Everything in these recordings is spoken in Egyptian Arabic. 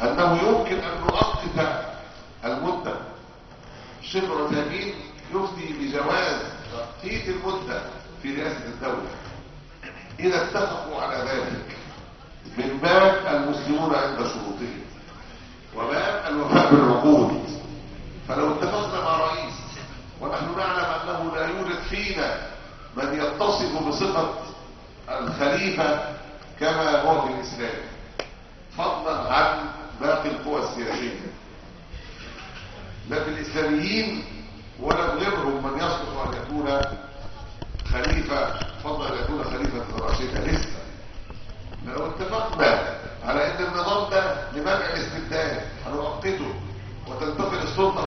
أنه يمكن أن نؤقت المدة الشيخ العثيمين يفتي بجواز تأقيت المدة في رئاسة الدولة إذا اتفقوا على ذلك من باب المسلمون عند شروطهم وباب الوفاء بالعقود فلو اتفقنا مع رئيس ونحن نعلم أنه لا يوجد فينا من يتصف بصفة الخليفة كما هو في الإسلام فضلا عن باقي القوى السياسية لا في الإسلاميين ولا في غيرهم من يصلح أن يكون خليفة فضلا أن يكون خليفة راشدة لسه لو اتفقنا على ان النظام ده لمنع الاستبداد هنؤقته وتنتقل السلطة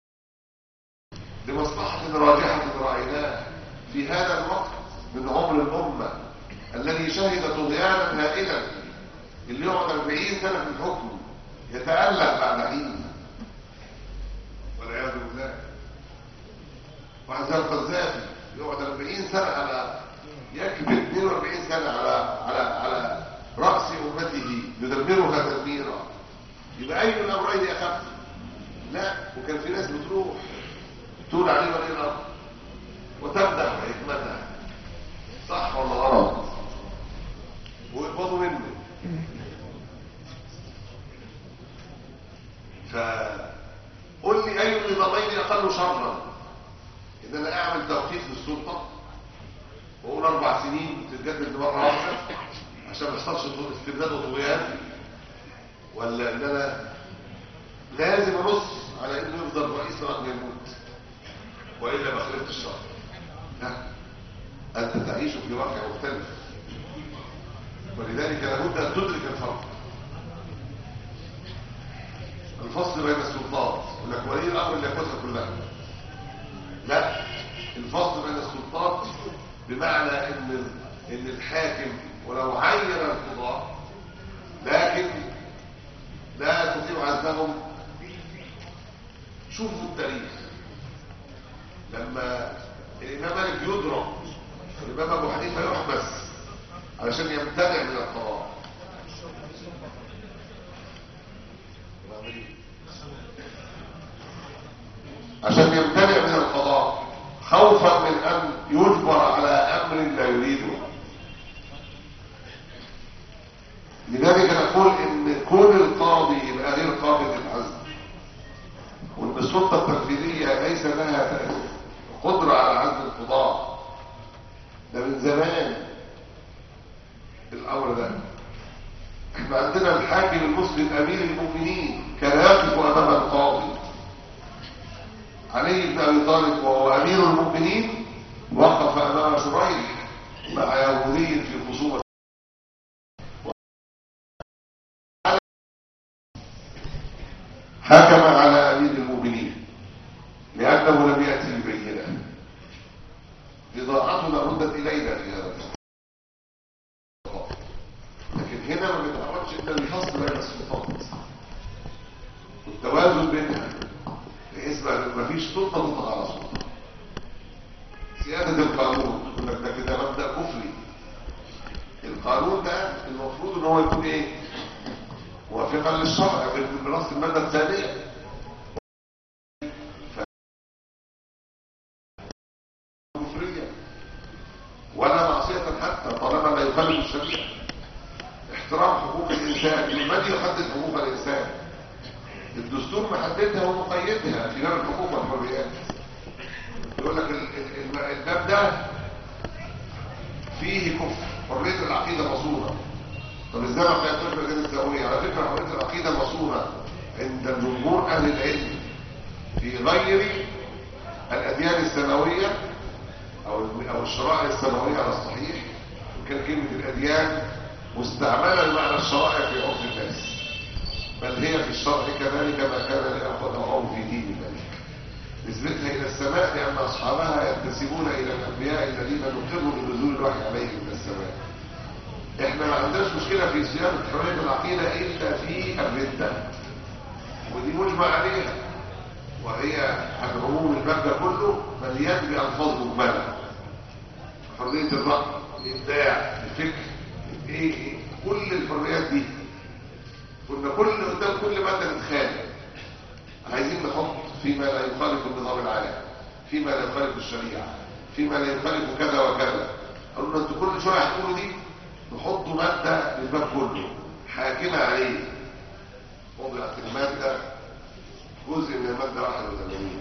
لمصلحة راجحة رأيناه في هذا الوقت من عمر الأمة الذي شهد طغيانا هائلا اللي يقعد 40 سنة في الحكم يتألق بعد حين والعياذ بالله واحد زي القذافي يقعد 40 سنة على يكبر 42 سنة على على على رأس أمته يدمرها تدميرا يبقى أي الأمرين أخف لا وكان في ناس بتروح تقول عليه ولي الأمر وتمدح حكمتها صح ولا غلط ويقبضوا منه فقل لي أي النظامين أقل شرا إن أنا أعمل توقيف للسلطة وأقول أربع سنين تتجدد مرة واحدة عشان ما يحصلش استبداد وطغيان ولا إن أنا لازم أنص على إنه يفضل رئيس لغاية ما يموت وإلا ما خلفت الشرع لا أنت تعيش في واقع مختلف ولذلك لابد أن تدرك الفرق الفصل بين السلطات يقول لك ولي الأمر اللي ياخدها كلها لا الفصل بين السلطات بمعنى ان ان الحاكم ولو عين القضاء لكن لا تطيع عزلهم شوفوا التاريخ لما الامام مالك يضرب والامام ابو حنيفه يحبس علشان يمتنع من القضاء عشان يمتنع من القضاء خوفا من ان يجبر على امر لا يريده لذلك نقول ان كون القاضي يبقى غير قابل للعزل وان السلطه التنفيذيه ليس لها قدره على عزل القضاء ده من زمان الامر ده احنا عندنا الحاكم المسلم امير المؤمنين كان يقف امام القاضي علي بن ابي طالب وهو امير المؤمنين وقف امام شريح مع يهودي في خصومه حكم على امير المؤمنين لانه لم ياتي ببينه اضاعتنا ردت الينا في هذا لكن هنا ما بنتعرضش الا الفصل بين السلطات والتوازن بينها بحيث ما فيش سلطه تطغى على سلطه سياده القانون يقول لك ده كده مبدا كفري القانون ده المفروض ان هو يكون ايه موافقا للشرع بنص الماده الثانيه كفريه ولا معصيه حتى طالما لا يخالف الشريعه احترام حقوق الانسان من يحدد حقوق الانسان الدستور محددها ومقيدها في باب الحقوق والحريات يقول لك الباب ده فيه كفر حريه العقيده مصوره طب ازاي ما قيدتوش بالجنة السوية على فكره حريه العقيده مصوره عند جمهور اهل العلم في غير الاديان السماويه او او الشرائع السماويه على الصحيح وكان كلمه الاديان مستعمله بمعنى الشرائع في عرف الناس بل هي في الشرع كذلك ما كان لأخذهم في دين الملك نسبتها إلى السماء لأن أصحابها ينتسبون إلى الأنبياء الذين نقروا بنزول الوحي عليهم من السماء احنا ما عندناش مشكلة في صيانة حرية العقيدة إلا في الردة ودي مجمع عليها وهي عن عموم الباب ده كله مليان بألفاظ مجملة حرية الرأي الإبداع الفكر إيه, إيه كل الحريات دي كنا كل اللي قدام كل مادة نتخانق عايزين نحط فيما لا يخالف النظام العام فيما لا يخالف الشريعة فيما لا يخالف كذا وكذا قالوا لنا انتوا كل شوية هتقولوا دي نحطوا مادة للباب كله حاكمة عليه وضعت المادة جزء من المادة 81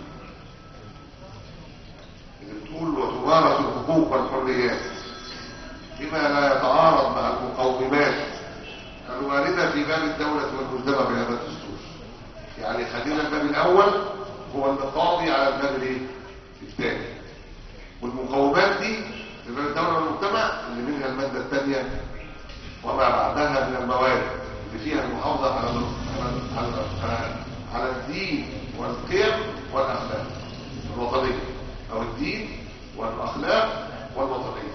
اللي بتقول وتمارس الحقوق والحريات بما لا يتعارض مع المقومات الواردة في باب الدولة والمجتمع بهذا الدستور يعني خلينا الباب الأول هو اللي قاضي على الباب الايه؟ الثاني والمقومات دي في باب الدولة والمجتمع اللي منها المادة الثانية وما بعدها من المواد اللي فيها المحافظة على على على, على, على الدين والقيم والأخلاق الوطنية أو الدين والأخلاق والوطنية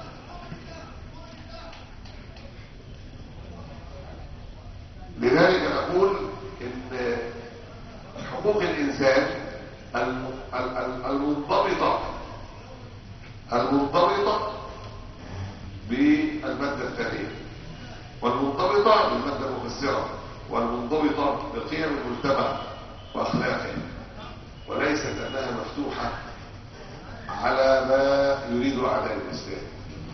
لذلك نقول ان حقوق الانسان الم- ال- ال- المنضبطه المنضبطه بالماده الثانيه والمنضبطه بالماده المفسره والمنضبطه بقيم المجتمع واخلاقه وليست انها مفتوحه على ما يريد اعداء الاسلام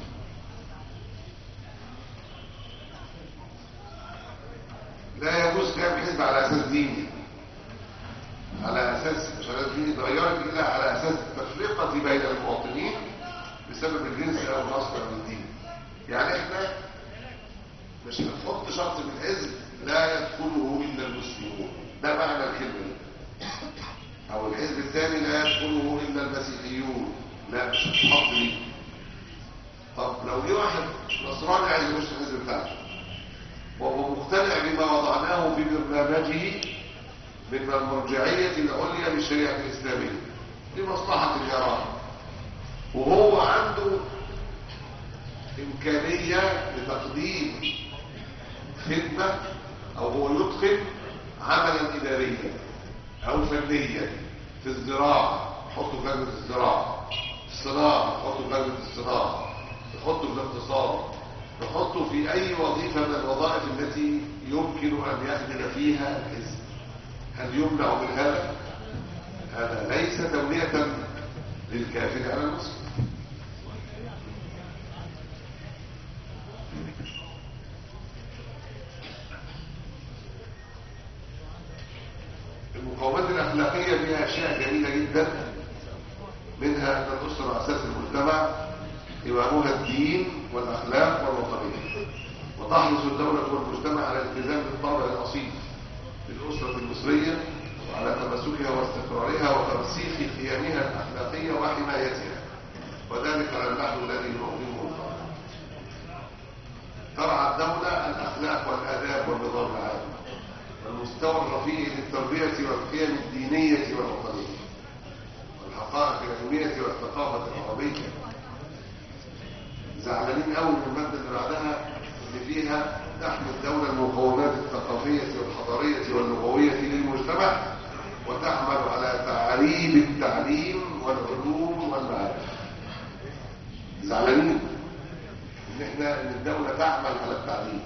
لا يجوز قيام حزب على اساس ديني على اساس مش على اساس ديني اتغيرت الا على اساس التفرقه بين المواطنين بسبب الجنس او النصب او الدين يعني احنا مش هنحط شرط في الحزب لا يدخله الا المسلمون ده معنى الكلمه دي او الحزب الثاني لا يدخله الا المسيحيون لا مش هتحط دي طب لو جه واحد نصراني عايز يخش الحزب بتاعته وهو مقتنع بما وضعناه في برنامجه من المرجعية العليا للشريعة الإسلامية لمصلحة الجراحة وهو عنده إمكانية لتقديم خدمة أو هو يتقن عملا إداريا أو فنيا في الزراعة يحطوا في لجنة الزراعة في الصناعة يحطوا في لجنة الصناعة يحطوا في الاقتصاد نحطه في أي وظيفة من الوظائف التي يمكن أن يخدم فيها الحزب هل يمنع من هذا؟ هذا ليس تولية للكافر على المسلم المقاومات الأخلاقية فيها أشياء جميلة جدا منها أن الأسرة أساس المجتمع إمامها الدين والأخلاق والوطنية وتحرص الدولة والمجتمع على الالتزام بالطابع الأصيل للأسرة المصرية وعلى تمسكها واستقرارها وترسيخ قيمها الأخلاقية وحمايتها وذلك على النحو الذي ينظمه الله ترعى الدولة الأخلاق والآداب والنظام العام والمستوى الرفيع للتربية والقيم الدينية والوطنية والحقائق العلمية والثقافة العربية زعلانين قوي من المادة اللي بعدها اللي فيها تحمل الدولة المقومات الثقافية والحضارية واللغوية للمجتمع وتعمل على تعريب التعليم والعلوم والمعارف زعلانين ان احنا ان الدولة تعمل على التعليم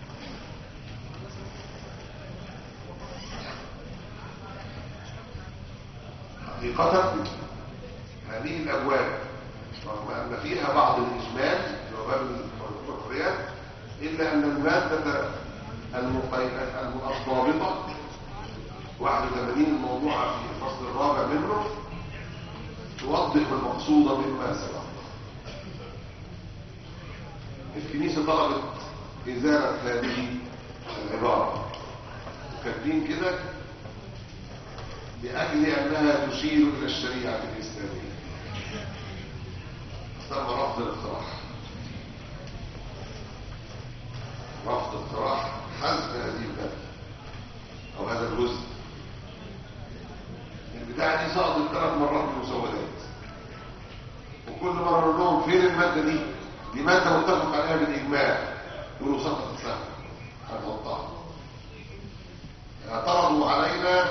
حقيقة هذه الأبواب رغم أن فيها بعض الإجمال في باب الحريات إلا أن المادة المقيمة الضابطة 81 الموضوع في الفصل الرابع منه توضح المقصود مما سبق الكنيسة طلبت إزالة هذه العبارة وكاتبين كده لأجل أنها تشير إلى الشريعة الإسلامية تم رفض الاقتراح رفض اقتراح حذف هذه المادة أو هذا الجزء البتاعة دي سقطت ثلاث مرات من المسودات وكل مرة نقول لهم فين المادة دي؟ دي مادة متفق عليها بالإجماع يقولوا سقطت سهل هنحطها اعترضوا علينا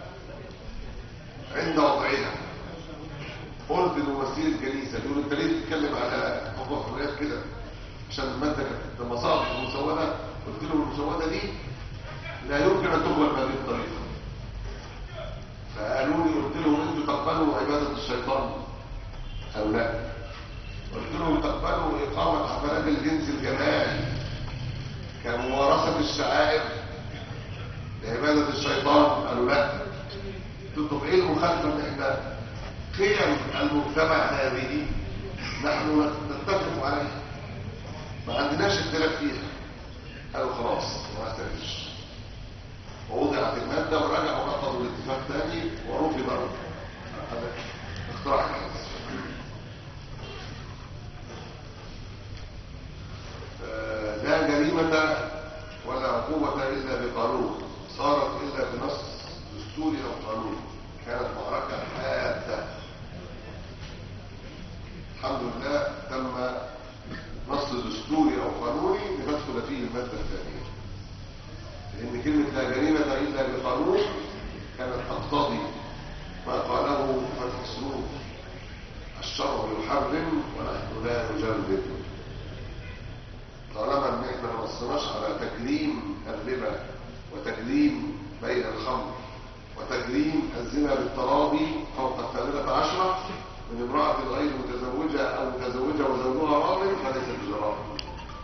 عند وضعها قلت لممثلي الكنيسة يقولوا انت ليه بتتكلم على موضوع حريات كده عشان المادة كانت لما صارت المسودة قلت لهم المسودة دي لا يمكن ان تقبل بهذه الطريقه فقالوا لي قلت لهم انتوا تقبلوا عباده الشيطان او لا قلت لهم تقبلوا اقامه حفلات الجنس الجماعي كممارسه الشعائر لعباده الشيطان قالوا لا قلت طب ايه المخالفه ان احنا قيم المجتمع هذه نحن نتفق عليها ما عندناش اختلاف فيها قالوا خلاص ما اختلفش ووضعت المادة ورجعوا نقضوا الاتفاق تاني ورفض هذا اختراع الحدث لا جريمة ولا عقوبة إلا بقانون صارت إلا بنص دستوري أو قانوني كانت معركة حادة الحمد لله تم نص دستوري أو قانوني لتدخل فيه المادة الثانية لأن كلمة لا جريمة إلا بقانون كانت تقتضي ما قاله فتح السرور الشرع يحرم ونحن لا نجرد طالما ان احنا ما نصناش على تجريم الربا وتجريم بيع الخمر وتجريم الزنا بالتراضي فوق الثامنة عشرة من امرأة غير متزوجة أو متزوجة وزوجها راض فليس بجرائم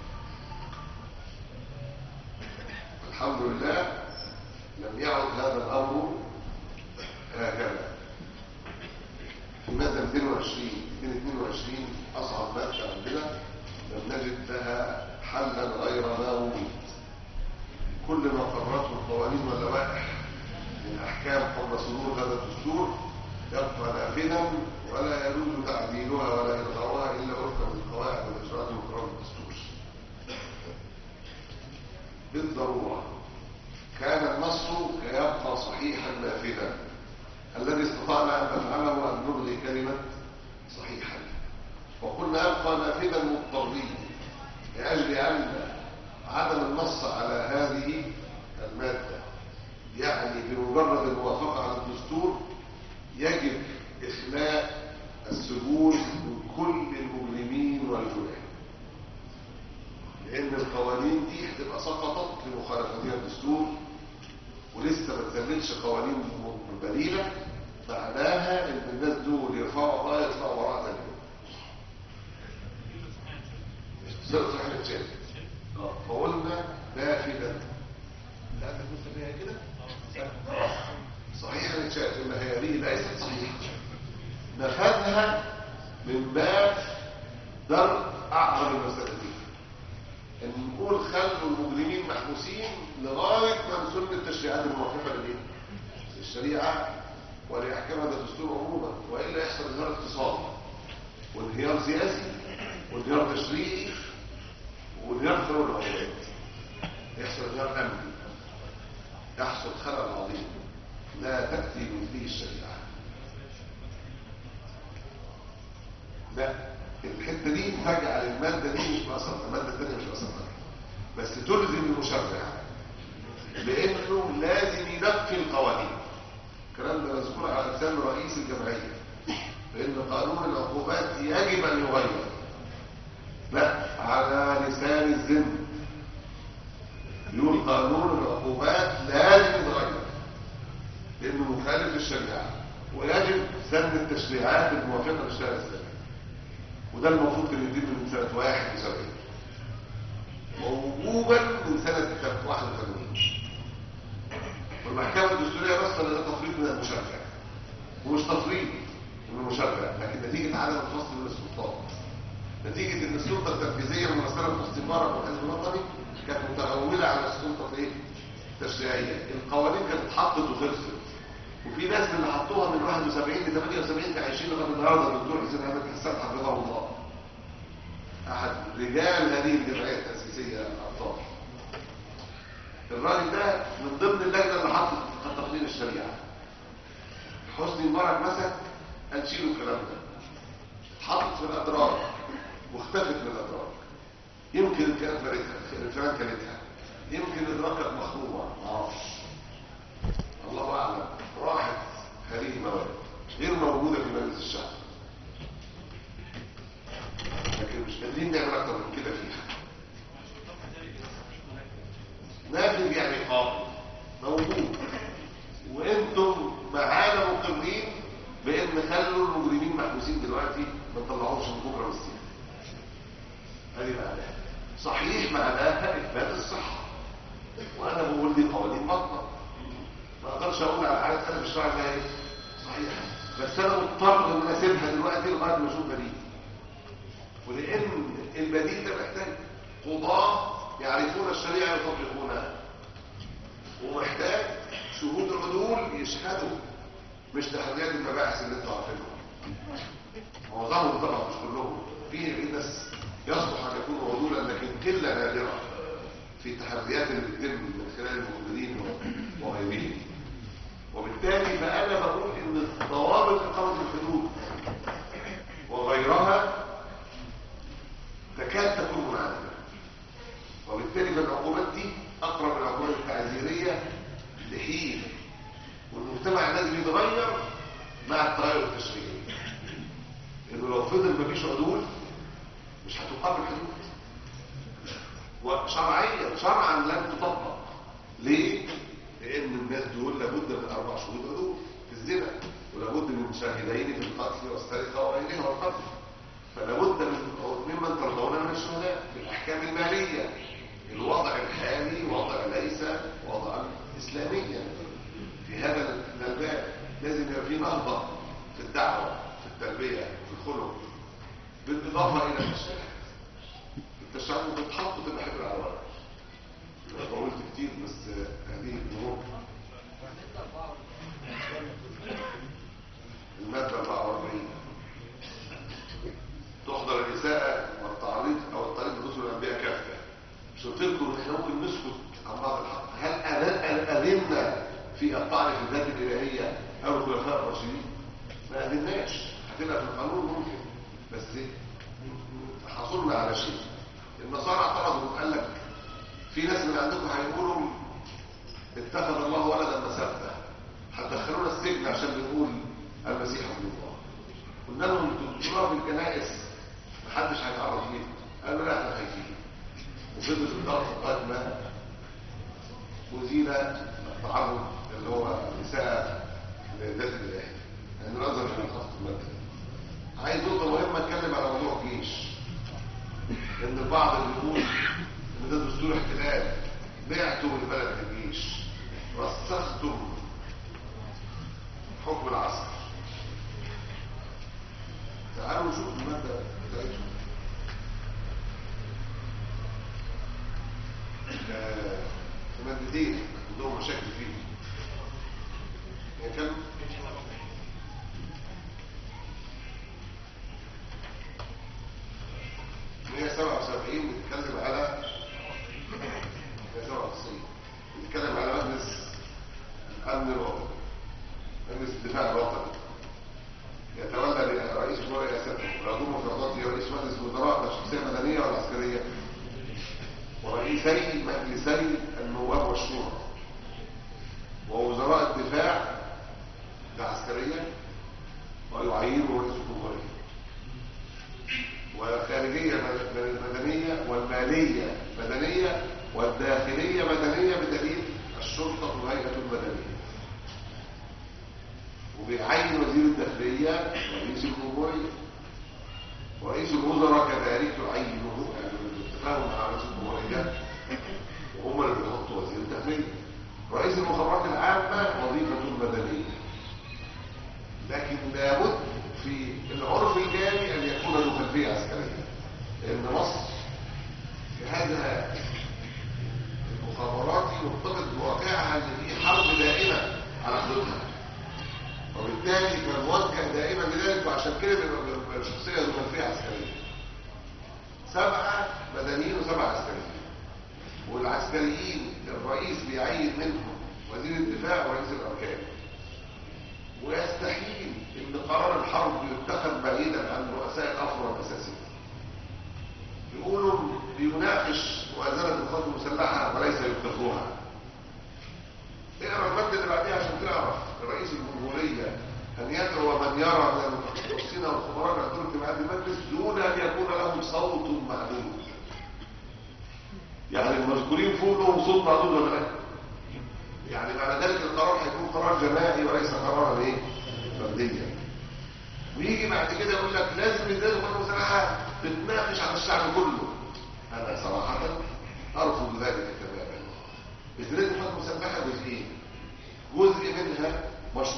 الحمد لله لم يعد هذا الأمر هكذا في مادة 220 222 أصعب مادة عندنا لم نجد لها حلا غير ما وجد كل ما قررته القوانين واللوائح من أحكام قبل صدور هذا الدستور يبقى نافذا ولا يجوز تعديلها ولا إلغاؤها إلا وفقا للقواعد والإجراءات المقررة بالدستور بالضرورة كان النص يبقى صحيحا نافذا الذي استطعنا أن نفعله أن نلغي كلمة صحيحا وقلنا يبقى نافذا مضطرين لأجل أن عدم النص على هذه المادة يعني بمجرد الموافقة على الدستور يجب إخلاء السجون من كل المجرمين والجناه لأن القوانين دي هتبقى سقطت لمخالفتها الدستور ولسه ما تزلتش قوانين بديلة معناها إن الناس دول يرفعوا قضايا يطلعوا وراء تاني صرت احنا تشاهد فقلنا نافذة لا تكون فيها كده صحيح نتشاهد ان هذه ليست صحيحة نفذها من باب درء اعظم المسائل ان نقول خلوا المجرمين محبوسين لغاية ما نسن التشريعات الموافقة لديه الشريعة ولأحكام هذا الدستور عموما وإلا يحصل انهيار اقتصادي وانهيار سياسي وانهيار تشريعي وانهيار قانون العقوبات يحصل انهيار امني يحصل خلل عظيم لا تأتي مثله الشريعة لا الحتة دي تجعل المادة دي مش مأثرة المادة الثانية مش مأثرة بس تلزم المشرع بأنه لازم ينقي القوانين الكلام ده مذكور على لسان رئيس الجمعية بأن قانون العقوبات يجب أن يغير لا على لسان الذم يقول قانون العقوبات لازم يتغير لأنه مخالف للشريعة ويجب سن التشريعات الموافقة للشريعة الإسلامية وده المفروض كان يتم من سنة 71 ووجوبا من سنة 81 والمحكمة الدستورية بس ده تفريط من المشرع ومش تفريط من المشرع لكن نتيجة عدم الفصل من السلطات نتيجة ان السلطة التنفيذية الممثلة في الاستمارة والحزب الوطني كانت متغولة على السلطة ايه؟ التشريعية القوانين كانت اتحطت وخلصت وفي ناس من اللي حطوها من 71 ل 78 عايشين لغايه النهارده الدكتور حسين احمد حسان حفظه الله احد رجال هذه الجمعيه التاسيسيه الابطال الراجل ده من ضمن اللجنه اللي حطت تقنين الشريعه حسني مبارك مسك قال شيلوا الكلام ده اتحطت في الادراج واختفت من الادراج يمكن الكلام فريتها الفلان كلتها يمكن ادراكك مخرومه ما اعرفش الله اعلم راحت هذه المواد غير موجوده في مجلس الشعب لكن مش قادرين نعمل اكتر من كده فيها نافذ يعني قابل مساله مش صحيحه ايه صحيحه بس انا مضطر ان انا اسيبها دلوقتي لغايه ما اشوف بديل ولان البديل ده محتاج قضاه يعرفون الشريعه ويطبقونها ومحتاج شهود العدول يشهدوا مش تحريات المباحث اللي انتوا عارفينها معظمهم طبعا مش كلهم في ناس يصلح ان يكونوا عدولا لكن قله نادره في التحريات اللي بتتم من خلال المجندين وغيرهم وبالتالي فانا بقول ان ضوابط اقامه الحدود وغيرها تكاد تكون منعدمه وبالتالي فالعقوبات دي اقرب العقوبات التعزيريه لحين والمجتمع لازم يتغير مع التغير التشريعي انه لو فضل مفيش عدول مش هتقام الحدود وشرعيا شرعا لن تطبق ليه؟ لان الناس دول لابد من اربع شهود عدول في الزنا ولابد من شاهدين في القتل والسرقه وغيرها والقتل فلابد من ممن ترضون من الشهداء في الاحكام الماليه الوضع الحالي وضع ليس وضعا اسلاميا في هذا الباب لازم يبقى في نهضه في الدعوه في التربيه في الخلق بالاضافه الى التشريع التشريع بتتحط تبقى حبر على ورق انا قلت كتير بس هذه الظروف الماده 44 تحضر الاساءه والتعريض او الطريق برسل الانبياء كافه مش قلت لكم احنا ممكن نسكت عن بعض الحق هل اذنا في الطعن في الذات الالهيه او الخلفاء الراشدين ما اذناش هتبقى في القانون ممكن بس حصلنا على شيء النصارى اعترضوا قال لك في ناس من عندكم هيقولوا اتخذ الله ولدا مسافه هتدخلونا السجن عشان بنقول المسيح ابن الله قلنا لهم انتوا بتقولوها في الكنائس محدش هيتعرض ليه قالوا لا احنا خايفين وفضلوا في الضغط لغايه ما أزيل التعرض اللي هو الإساءة لذات الإله يعني نظر في الخط المادة عايز نقطة مهمة اتكلم على موضوع الجيش لأن البعض اللي بيقول إن ده دستور احتلال بعتوا البلد للجيش رسختم حكم العسكر تعالوا نشوف المادة بتاعتهم في مادتين عندهم مشاكل فيه يعني كم مية سبعة وسبعين بتتكلم على مية سبعة وتسعين بتتكلم على مجلس الأمن الوطني مجلس الدفاع الوطني يتولى رئيس الجمهورية رئاسته ويضم مفرداته رئيس مجلس الوزراء ده شخصية مدنية ولا عسكرية؟ ورئيسي مجلسي النواب والشورى ووزراء الدفاع ده عسكريا ويعينه رئيس الجمهورية والخارجية مدنية والمالية مدنية والداخلية مدنية بدليل الشرطة الهيئة المدنية وبيعين وزير الداخلية رئيس الجمهورية ورئيس الوزراء كذلك يعينه يعني بالاتفاق مع رئيس الجمهورية وهم اللي بيحطوا وزير الداخلية رئيس المخابرات العامة وظيفة مدنية لكن لابد في العرف الجاري ان يكون له خلفيه عسكريه لان مصر جهازها المخابراتي مرتبط بواقعها اللي فيه حرب دائمه على حدودها وبالتالي كان موجه دائما لذلك وعشان كده بيبقى الشخصيه ذو خلفيه عسكريه سبعه مدنيين وسبعه عسكريين والعسكريين الرئيس بيعين منهم وزير الدفاع ورئيس الاركان ويستحيل ان قرار الحرب يتخذ بعيدا عن رؤساء الافرع الاساسيه يقولوا بيناقش موازنه القوات المسلحه وليس يتخذوها اقرا الماده اللي بعديها عشان تعرف رئيس الجمهوريه ان يدعو من يرى من المتخصصين والخبراء يحضروا اجتماعات المجلس دون ان يكون لهم صوت معدود يعني المذكورين فوق لهم صوت معدود ولا لا يعني معنى ذلك القرار هيكون قرار جماعي وليس قرارا ايه فرديا ويجي بعد كده يقول لك لازم الناس القوات المسلحه تتناقش على الشعب كله انا صراحه ارفض ذلك تماما الناس القوات المسلحه جزئين جزء منها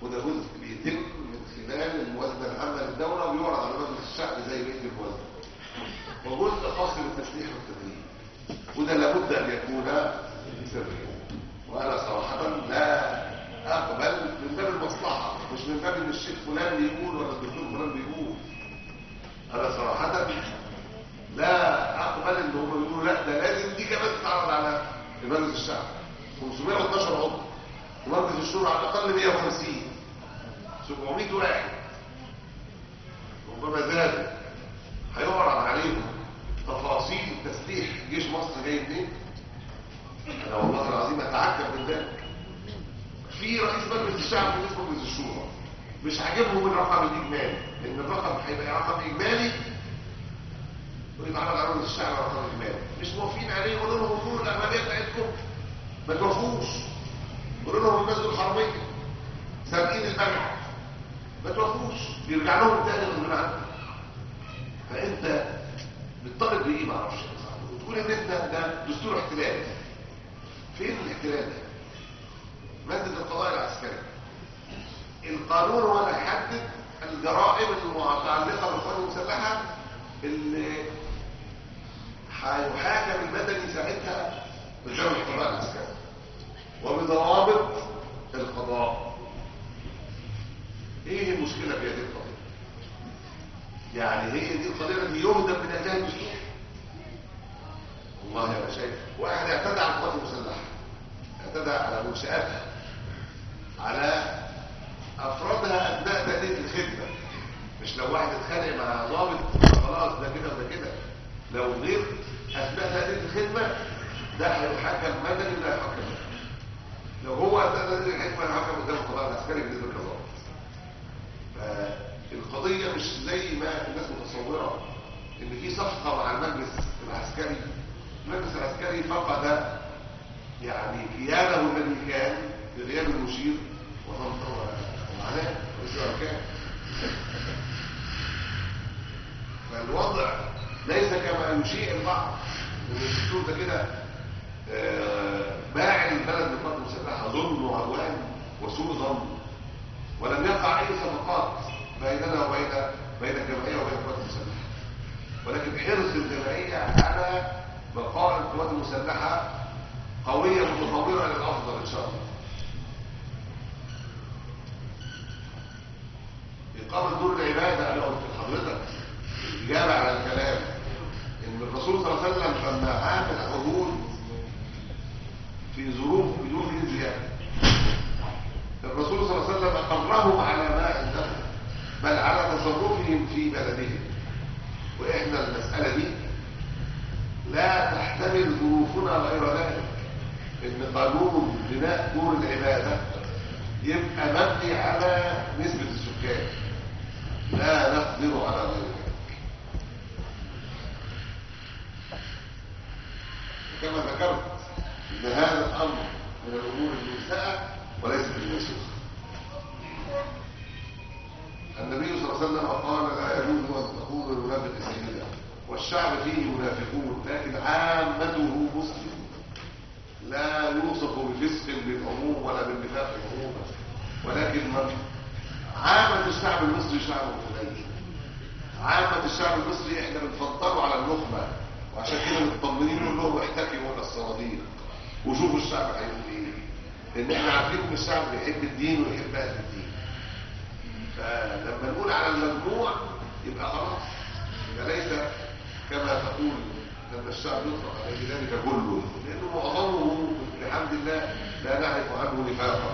وده جزء بيتم من خلال الموازنه العامه للدوله ويعرض على مجلس الشعب زي بقيه الموازنه وجزء خاص بالتسليح والتدريب وده لابد ان يكون سريا وانا صراحه لا اقبل من باب المصلحه مش من باب ان الشيخ فلان بيقول ولا الدكتور فلان بيقول انا صراحه لا اقبل ان هم يقولوا لا ده لازم دي كمان تتعرض على مجلس الشعب 512 عضو ومجلس الشورى على الاقل 150 700 واحد ربما زادوا هيعرض عليهم تفاصيل تسليح جيش مصر جاي منين انا والله العظيم اتعجب من ذلك في رئيس مجلس الشعب ورئيس مجلس الشورى مش عاجبهم الرقم الاجمالي لان الرقم هيبقى رقم اجمالي ويتعرض على مجلس الشعب رقم اجمالي مش موافقين عليه يقولوا لهم انظروا الاغلبيه بتاعتكم ما توافقوش يقولوا لهم الناس دول حراميه سابقين المجمع ما توافقوش بيرجع لهم تاني من عنده فانت بتطالب بايه ما اعرفش وتقول ان انت ده دستور احتلال فين الاحتلال ده ماده القضاء العسكري القانون هو اللي يحدد الجرائم المتعلقه بالقوات المسلحه اللي هيحاكم المدني ساعتها قدام القضاء العسكري وبضوابط القضاء ايه المشكله في هذه القضيه يعني هي دي القضيه التي يهدم من اجلها الدستور والله انا شايف واحد اعتدى على القوات المسلحه اعتدى على منشاتها على افرادها اثناء تاديه الخدمه مش لو واحد اتخانق مع ضابط خلاص ده كده وده كده لو غير اثناء تاديه الخدمه ده هيحكم مدني ولا هيحكم مدني لو هو اثناء تاديه الخدمه هيحكم قدام القضاء العسكري بالنسبه للضابط فالقضيه مش زي ما الناس متصوره ان في صفقه مع المجلس العسكري المجلس العسكري فقد يعني كيانه الذي كان بغياب المشير ومعناه رئيس الاركان فالوضع ليس كما يشيع البعض ان الدستور ده كده باع البلد بالقوات المسلحه ظلم وعدوان وسوء ظن ولم يقع اي صفقات بيننا وبين بين الجمعيه وبين القوات المسلحه ولكن حرص الجمعيه على بقاء القوات المسلحه قويه متطوره للافضل ان شاء الله إقامة دور العبادة أنا قلت لحضرتك إجابة على الكلام إن الرسول صلى الله عليه وسلم لما عامل عهود في ظروف بدون زيادة الرسول صلى الله عليه وسلم أقرهم على ما عندهم بل على تصرفهم في بلدهم وإحنا المسألة دي لا تحتمل ظروفنا غير ذلك إن قانون بناء دور العبادة يبقى مبني على نسبة السكان لا نقدر على غير ذلك كما ذكرت ان هذا الامر من الامور المنسأة وليس بالمنسوخ النبي صلى الله عليه وسلم قال لا يجوز ان تكون المنافق سيدا والشعب فيه منافقون لكن عامته مسلم لا يوصف بفسق بالعموم ولا بالنفاق عموما ولكن من عامة الشعب المصري شعب قليل عامة الشعب المصري احنا بنفضله على النخبة وعشان كده مطمنين نقول لهم احتكموا الى الصناديق وشوفوا الشعب هيقول ايه لان احنا عارفين ان الشعب بيحب الدين ويحب اهل الدين فلما نقول على الممنوع يبقى خلاص يبقى ليس كما تقول لما الشعب يطلق عليه ذلك كله لانه معظمه بحمد الله لا نعرف عنه نفاقا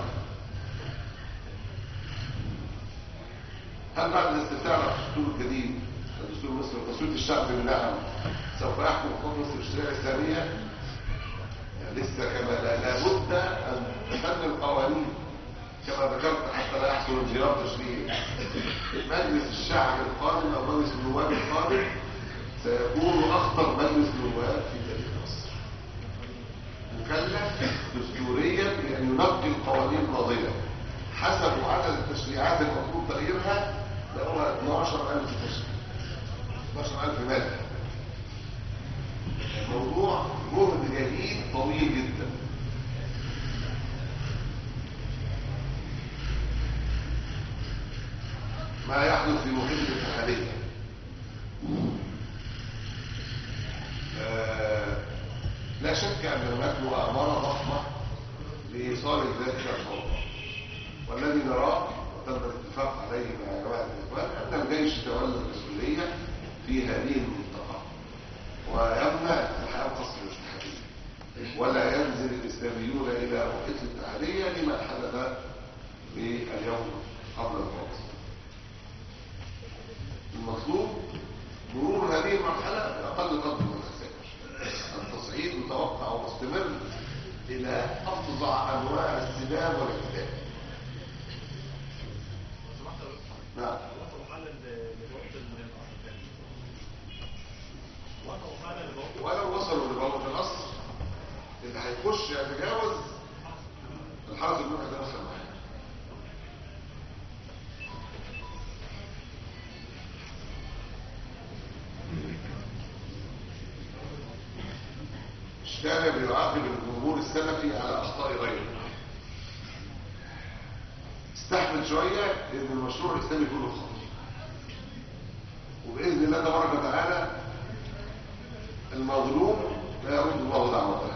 هل بعد الاستفتاء على الدستور الجديد الدستور مصر وتصويت الشعب بالنعم سوف يحكم حكم مصر الشريعه الاسلاميه يعني لسه كما لا لابد ان تفن القوانين كما ذكرت حتى لا يحصل انفجار تشريعي مجلس الشعب القادم او مجلس النواب القادم سيكون اخطر مجلس نواب في تاريخ مصر مكلف دستوريا بان ينقي القوانين الناضله حسب عدد التشريعات المطلوب تغييرها ده هو 12000 تشريع 12000 ماده الموضوع جهد جديد طويل جدا شك أن هناك مؤامرة ضخمة لإيصال ذلك الفوضى والذي نراه وتم الاتفاق عليه مع جماعة الإخوان أن الجيش تولى المسؤولية في هذه المنطقة ويمنع الحياة القصر الاتحادية ولا ينزل الإسلاميون إلى محيط الاتحادية لما حدث باليوم قبل الماضي المطلوب مرور هذه المرحلة بأقل قدر من الخسائر التصعيد متوقع ومستمر إلى أفظع أنواع السباب والاعتداء نعم ولو وصلوا لبوابة القصر اللي هيخش يتجاوز الحرس المنع ده دخل معاه الشارع بيعاقب الجمهور السلفي على اخطاء غيره استحمل شويه ان المشروع الاسلامي كله خطر وباذن الله تبارك وتعالى المظلوم لا يرد الله دعوته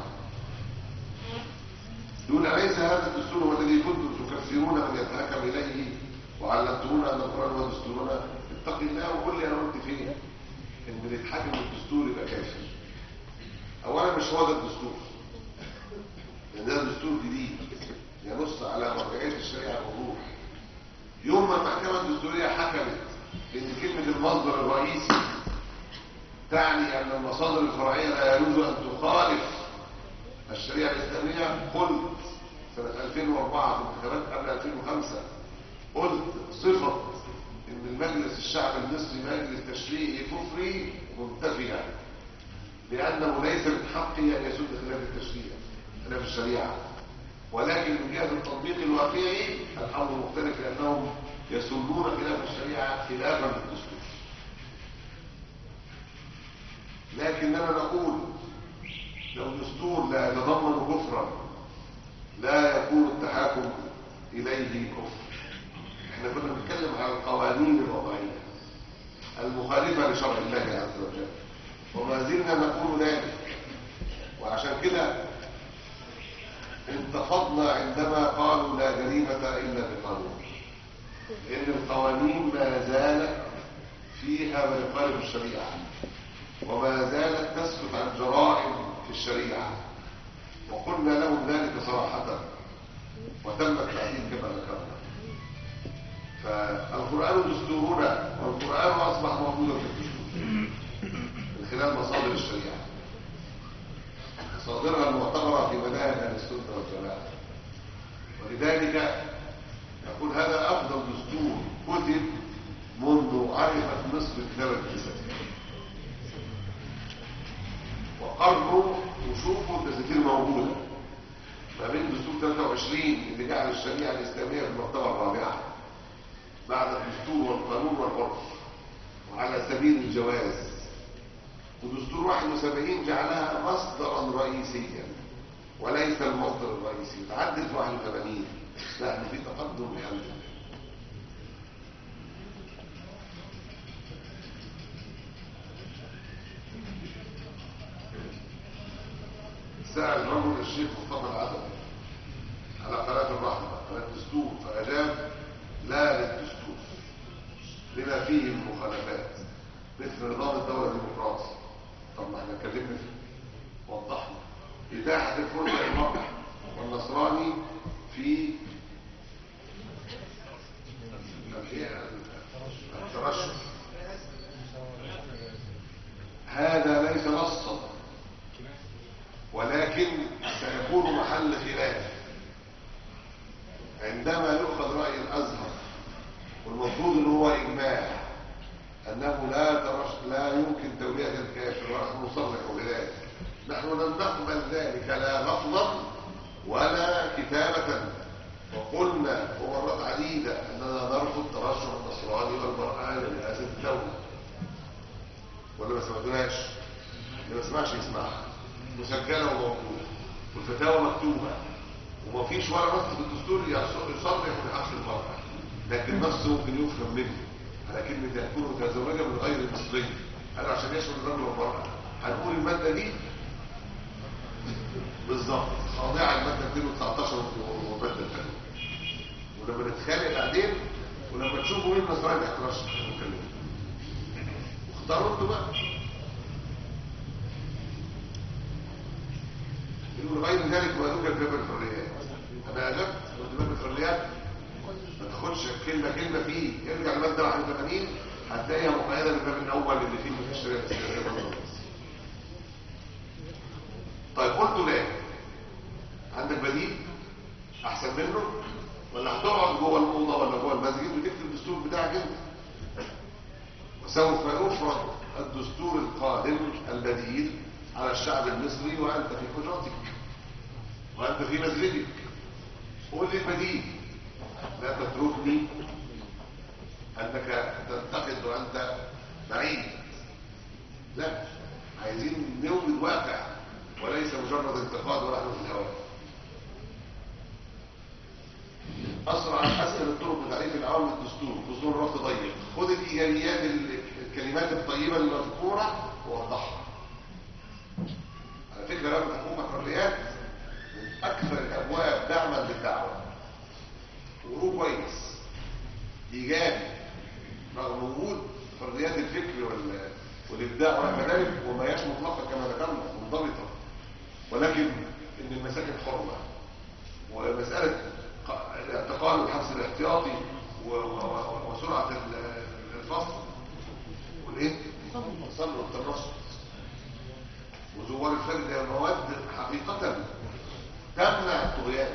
يقول أليس هذا الدستور هو الذي كنتم تكفرون من يتحكم إليه وعلمتمون أن القرآن هو دستورنا اتق الله وقل لي أنا قلت فين إن بنتحكم بالدستور يبقى كافر أولا مش هو ده الدستور لأن ده دستور جديد ينص على مرجعية الشريعة الوضوح يوم ما المحكمة الدستورية حكمت إن كلمة المصدر الرئيسي تعني أن المصادر الفرعية لا يجوز أن تخالف الشريعة الإسلامية قلت سنة 2004 في انتخابات قبل 2005 قلت صفة ان المجلس الشعب المصري مجلس تشريعي كفري منتفيا لأنه ليس من حقه أن يسد خلاف التشريع خلاف الشريعة ولكن من جهة التطبيق الواقعي الأمر مختلف لأنهم يسنون خلاف الشريعة خلافا للدستور لكننا نقول لو دستور لا يتضمن كفرا لا يكون التحاكم إليه كفر احنا كنا بنتكلم على القوانين الوضعية المخالفة لشرع الله عز وجل وما زلنا نقول ذلك وعشان كده انتفضنا عندما قالوا لا جريمة إلا بالقانون لأن القوانين ما زالت فيها ما يخالف الشريعة وما زالت تسكت عن جرائم في الشريعة وقلنا لهم ذلك صراحة وتم التعديل كما ذكرنا فالقرآن دستورنا والقرآن أصبح موجودا في الدستور من خلال مصادر الشريعة مصادرها المعتبرة في مناهج أهل السنة والجماعة ولذلك نقول هذا أفضل دستور كتب منذ عرفت مصر كتابة الكتاب وقرروا وشوفوا الدساتير موجودة ما بين دستور 23 اللي جعل الشريعة الإسلامية في المرتبة الرابعة بعد الدستور والقانون والعرف وعلى سبيل الجواز ودستور 71 جعلها مصدرا رئيسيا وليس المصدر الرئيسي تعدل في 81 نحن في تقدم بحمد الله سأل رجل الشيخ مصطفى العدوي على قناة الرحمة قناة الدستور فأجاب لا للدستور لما فيه المخالفات مثل نظام الدولة الديمقراطي طب ما احنا اتكلمنا فيه وضحنا إتاحة الفرصة للمرأة والنصراني في الترشح هذا ليس نصا ولكن سيكون محل خلاف عندما يؤخذ رأي الأزهر والمفروض ان هو إجماع أنه لا ترش لا يمكن تولية الكافر ونحن نصرح بذلك نحن لم نقبل ذلك لا لفظا ولا كتابة وقلنا ومرات عديدة أننا نرفض ترشح النصراني والمرأة لرئاسة الدولة ولا ما سمعتوناش اللي ما سمعش يسمعها مسجله وموجوده والفتاوى مكتوبه وما فيش ولا نص في الدستور يصرح بحق المرأة لكن نص ممكن يفهم منه على كلمة يكون متزوجة من غير المصري هذا عشان يشمل الرجل والمرأة هنقول المادة دي بالظبط خاضعه الماده 219 والماده الثانيه ولما نتخانق بعدين ولما تشوفوا مين مسؤول عن الاحتراش نتكلم واختاروا انتوا بقى يقولوا غير ذلك ما يوجد باب الحريات انا اجبت قلت باب الحريات ما تاخدش كلمه كلمه فيه ارجع لماده 81 هتلاقيها مقيده بالباب الاول اللي فيه في الشريعه الاسلاميه طيب قلت لا عندك بديل احسن منه ولا هتقعد جوه الاوضه ولا جوه المسجد وتكتب الدستور بتاعك انت وسوف يفرض الدستور القادم البديل على الشعب المصري وانت في حجرتك وانت في مسجدك قول لي البديل لا تتركني انك تنتقد وانت بعيد لا عايزين نوجد واقع وليس مجرد انتقاد ونحن في الهواء اسرع اسهل الطرق لتعريف الاول الدستور دستور رفض ضيق خد الايجابيات الكلمات الطيبه المذكوره ووضحها على فكره باب الحكومه الحريات من اكثر الابواب دعما للدعوه وروح كويس ايجابي رغم وجود حريات الفكر وال والابداع والمدارك وما هياش مطلقه كما ذكرنا منضبطه ولكن ان المساكن حرمه ومساله الاعتقال والحبس الاحتياطي وسرعه الفصل والايه الصبر والترصد وزوار الفجر هي مواد حقيقه تمنع الطغيان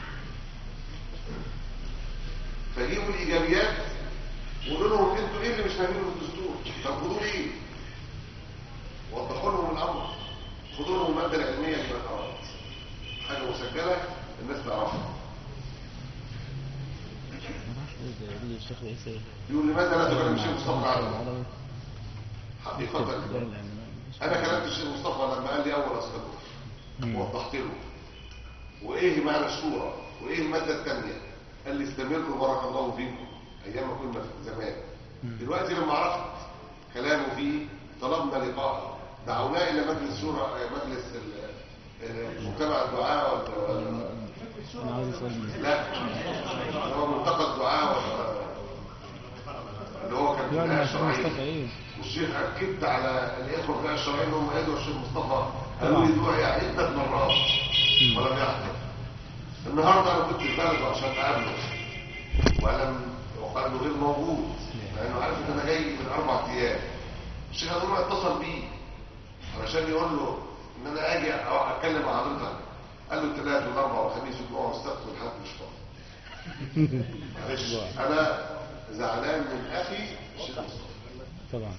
فجيبوا الايجابيات وقولوا لهم انتوا ايه اللي مش فاهمينه في الدستور طب خدوا ايه وضحوا لهم الامر خدوا لهم الماده العلميه اللي بقى حاجه مسجله الناس تعرفها يقول لماذا لا تكلم الشيخ مصطفى عنه حقيقة انا كلمت الشيخ مصطفى لما قال لي اول اصدقه ووضحت له وايه معنى الشورى وايه المادة الثانية قال لي استمروا بارك الله فيكم ايام ما كنا في زمان دلوقتي لما عرفت كلامه فيه طلبنا لقاء دعوناه الى مجلس شورى مجلس مجتمع الدعاء ولا لا هو ملتقى الدعاء اللي هو كان في الشرعيه والشيخ اكدت على الاخوه في الشرعيه انهم يدعوا الشيخ مصطفى قالوا لي دعي عده مرات ولم يحضر النهارده انا كنت في البلد عشان اقابله ولم وقال له غير موجود لانه عارف ان انا جاي من اربع ايام الشيخ هدول اتصل بيه علشان يقول له ان انا اجي او اتكلم مع حضرتك قال له الثلاث والاربع والخميس والجمعه والسبت والحد مش فاضي معلش انا زعلان من اخي الشيخ مصطفى طبعا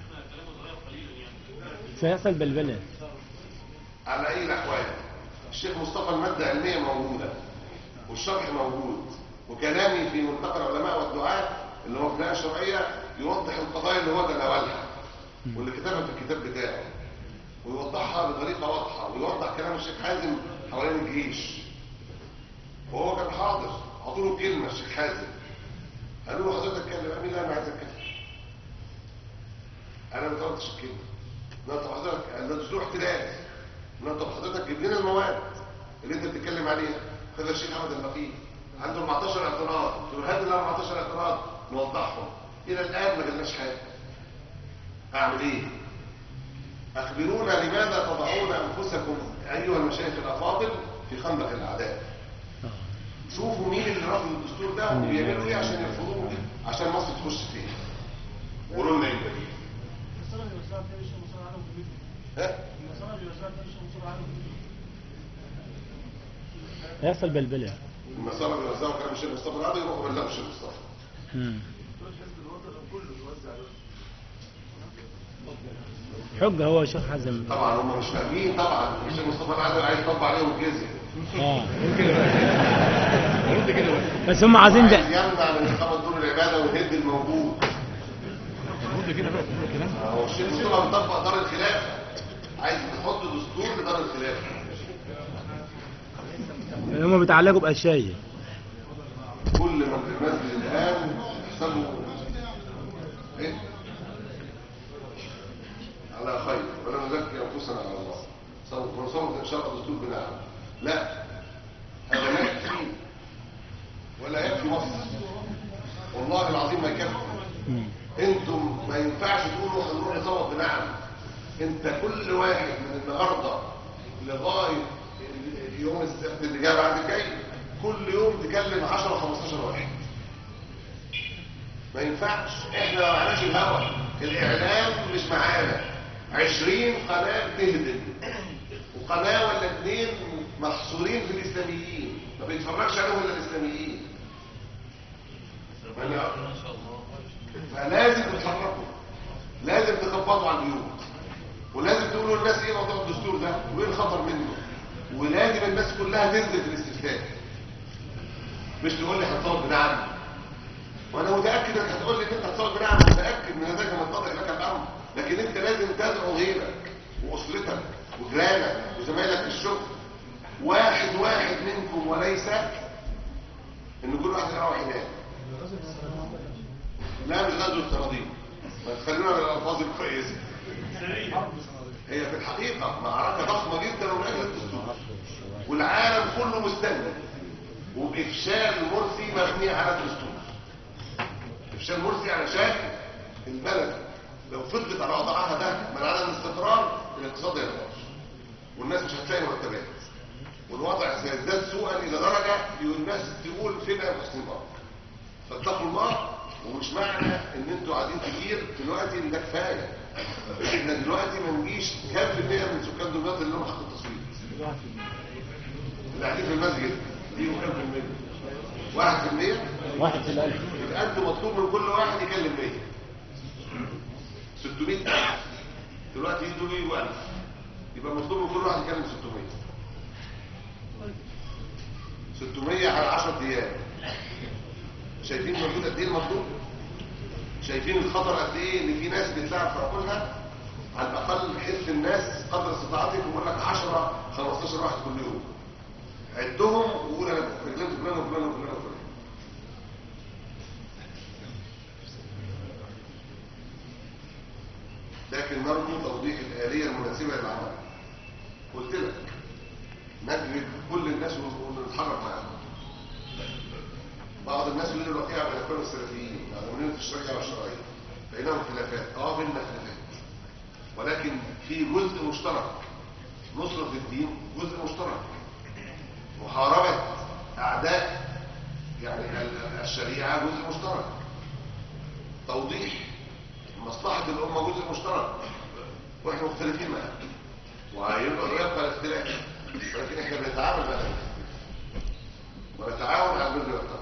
سيحصل بلبله على اي الاحوال الشيخ مصطفى الماده العلميه موجوده والشرح موجود وكلامي في ملتقى العلماء والدعاء اللي هو في الشرعيه يوضح القضايا اللي هو تناولها واللي كتبها في الكتاب بتاعه ويوضحها بطريقه واضحه ويوضح كلام الشيخ حازم حوالين الجيش وهو كان حاضر حطوا له كلمه الشيخ حازم قالوا له حضرتك اتكلم امين لا انا عايز اتكلم انا ما طلبتش الكلمه لا طب حضرتك ده دستور احتلال لا طب حضرتك جيب لنا المواد اللي انت بتتكلم عليها خد الشيخ احمد النقيب عنده 14 اعتراض تقول هات ال 14 اعتراض نوضحهم الى الان ما جالناش حاجه اعمل ايه اخبرونا لماذا تضعون انفسكم ايها المشايخ الافاضل في خندق الاعداء شوفوا مين اللي رفض الدستور ده وبيعملوا ايه عشان يرفضوه عشان مصر تخش فين وقولوا لنا ايه البديل ها هيحصل بلبله المسار بيوزعوا كلام الشيخ مصطفى العادي يروحوا بلغوا الشيخ مصطفى مم. حجه هو شيخ حزم طبعا هم مش فاهمين طبعا الشيخ مصطفى العادل عايز يطبق عليهم الجزيه اه بس هم عايزين عايز ده يمنع من اقامه دور العباده ويهد الموجود هو الشيخ مصطفى مطبق دار الخلافه عايز يحط دستور لدار الخلافه هم بيتعلقوا باشياء كل من في المسجد الان يحسبوا ايه على خير ولا نزكي انفسنا على الله صوت ونصوت ان شاء الله دستور بنعم لا هذا لا يكفي ولا يكفي مصر والله العظيم ما يكفي مم. انتم ما ينفعش تقولوا هنروح نصوت بنعم انت كل واحد من النهارده لغايه يوم السبت اللي جاي بعد الجاي كل يوم تكلم 10 15 واحد ما ينفعش احنا ما معناش الهوى الاعلام مش معانا 20 قناه بتهدم وقناه ولا اتنين محصورين في الاسلاميين ما بيتفرجش عليهم الا الاسلاميين ما شاء الله فلازم تتحركوا لازم تخبطوا على البيوت ولازم تقولوا للناس ايه موضوع الدستور ده وايه الخطر منه ولازم الناس كلها تنزل في الاستفتاء مش تقول لي هتصوت بنعم وانا متاكد انك هتقول لي ان انت هتصوت بنعم متاكد من ذلك من اتضح لك الامر لكن انت لازم تدعو غيرك واسرتك وجيرانك وزمايلك في الشغل واحد واحد منكم وليس ان كل واحد يروح ينام لا مش غزو الصناديق ما تخلينا بالالفاظ الكويسه هي في الحقيقه معركه ضخمه جدا ومن اجل الدستور والعالم كله مستنى وبافشال مرسي مبني على الدستور افشال مرسي علشان البلد لو فضلت على وضعها ده من عدم الاستقرار الاقتصاد هينهار والناس مش هتلاقي مرتبات والوضع سيزداد سوءا الى درجه الناس تقول فين يا حسني مبارك فاتقوا الله ومش معنى ان انتوا قاعدين كتير دلوقتي ان ده كفايه احنا دلوقتي ما نجيش كام في المية من سكان دمياط اللي هم حقوا التصويت اللي قاعدين في المسجد ليهم كام في المية؟ واحد في المية واحد في الألف يبقى انت مطلوب من كل واحد يكلم 100 600 دلوقتي يدوا لي 1000 يبقى مطلوب من كل واحد يكلم 600 600 على 10 ايام شايفين موجود قد ايه المطلوب شايفين الخطر قد ايه ان في ناس بتلعب في عقولها على الاقل حس الناس قدر استطاعتك ويقول لك 10 15 واحد كل يوم عدهم وقول انا كلمت فلان وفلان وفلان وفلان لكن نرجو توضيح الآلية المناسبة للعمل قلت لك نجلب كل الناس ونتحرك معاهم بعض الناس يقولوا الوقيعة بين الإخوان السلفيين على منينة الشرعية والشرعية بينهم خلافات اه بيننا خلافات ولكن في جزء مشترك نصرة الدين جزء مشترك محاربة أعداء يعني ال- الشريعة جزء مشترك توضيح مصلحة الأمة جزء مشترك واحنا مختلفين معاها وهيبقى يبقى الاختلاف ولكن احنا بنتعامل مع الاختلاف ونتعاون على البر والتقوى